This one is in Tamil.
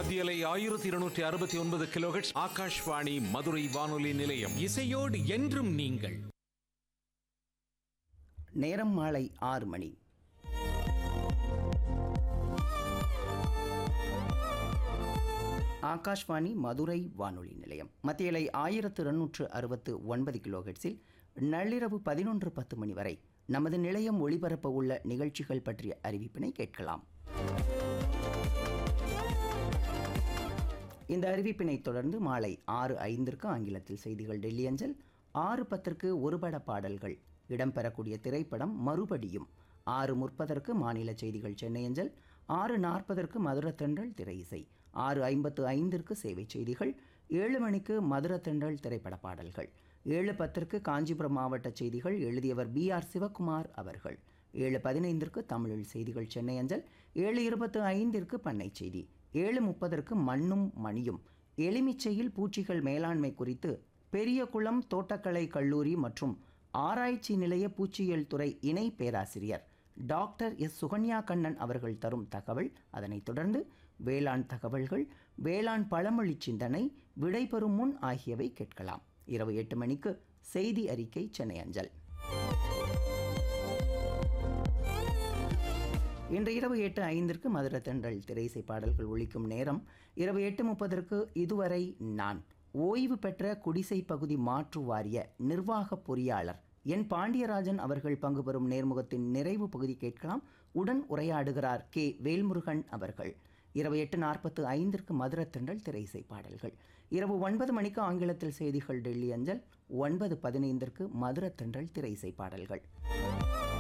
மத்தியலை ஆயிரத்தி இருநூற்றி அறுபத்தி ஒன்பது கிலோஹெட்ஸ் ஆகாஷ்வாணி மதுரை வானொலி நிலையம் இசையோடு என்றும் நீங்கள் நேரம் மாலை ஆறு மணி ஆகாஷ்வாணி மதுரை வானொலி நிலையம் மத்தியலை ஆயிரத்து இருநூற்று அறுபத்து ஒன்பது கிலோஹெட்ஸில் நள்ளிரவு பதினொன்று பத்து மணி வரை நமது நிலையம் ஒளிபரப்ப உள்ள நிகழ்ச்சிகள் பற்றிய அறிவிப்பினை கேட்கலாம் இந்த அறிவிப்பினை தொடர்ந்து மாலை ஆறு ஐந்திற்கு ஆங்கிலத்தில் செய்திகள் டெல்லி அஞ்சல் ஆறு பத்திற்கு ஒருபட பாடல்கள் இடம்பெறக்கூடிய திரைப்படம் மறுபடியும் ஆறு முப்பதற்கு மாநில செய்திகள் சென்னை அஞ்சல் ஆறு நாற்பதற்கு மதுரத்தென்றல் திரை இசை ஆறு ஐம்பத்து ஐந்திற்கு சேவை செய்திகள் ஏழு மணிக்கு மதுரத்தென்றல் திரைப்பட பாடல்கள் ஏழு பத்திற்கு காஞ்சிபுரம் மாவட்ட செய்திகள் எழுதியவர் பி ஆர் சிவகுமார் அவர்கள் ஏழு பதினைந்திற்கு தமிழில் செய்திகள் சென்னை அஞ்சல் ஏழு இருபத்து ஐந்திற்கு பண்ணை செய்தி ஏழு முப்பதற்கு மண்ணும் மணியும் எலுமிச்சையில் பூச்சிகள் மேலாண்மை குறித்து பெரியகுளம் தோட்டக்கலை கல்லூரி மற்றும் ஆராய்ச்சி நிலைய பூச்சியியல் துறை இணை பேராசிரியர் டாக்டர் எஸ் சுகன்யா கண்ணன் அவர்கள் தரும் தகவல் அதனைத் தொடர்ந்து வேளாண் தகவல்கள் வேளாண் பழமொழி சிந்தனை விடைபெறும் முன் ஆகியவை கேட்கலாம் இரவு எட்டு மணிக்கு செய்தி அறிக்கை சென்னை அஞ்சல் இன்று இரவு எட்டு ஐந்திற்கு மதுரை தென்றல் திரைசை பாடல்கள் ஒழிக்கும் நேரம் இரவு எட்டு முப்பதற்கு இதுவரை நான் ஓய்வு பெற்ற குடிசை பகுதி மாற்று வாரிய நிர்வாக பொறியாளர் என் பாண்டியராஜன் அவர்கள் பங்கு பெறும் நேர்முகத்தின் நிறைவு பகுதி கேட்கலாம் உடன் உரையாடுகிறார் கே வேல்முருகன் அவர்கள் இரவு எட்டு நாற்பத்து ஐந்திற்கு மதுரை தென்றல் திரைசை பாடல்கள் இரவு ஒன்பது மணிக்கு ஆங்கிலத்தில் செய்திகள் டெல்லி அஞ்சல் ஒன்பது பதினைந்திற்கு மதுரை தென்றல் திரைசை பாடல்கள்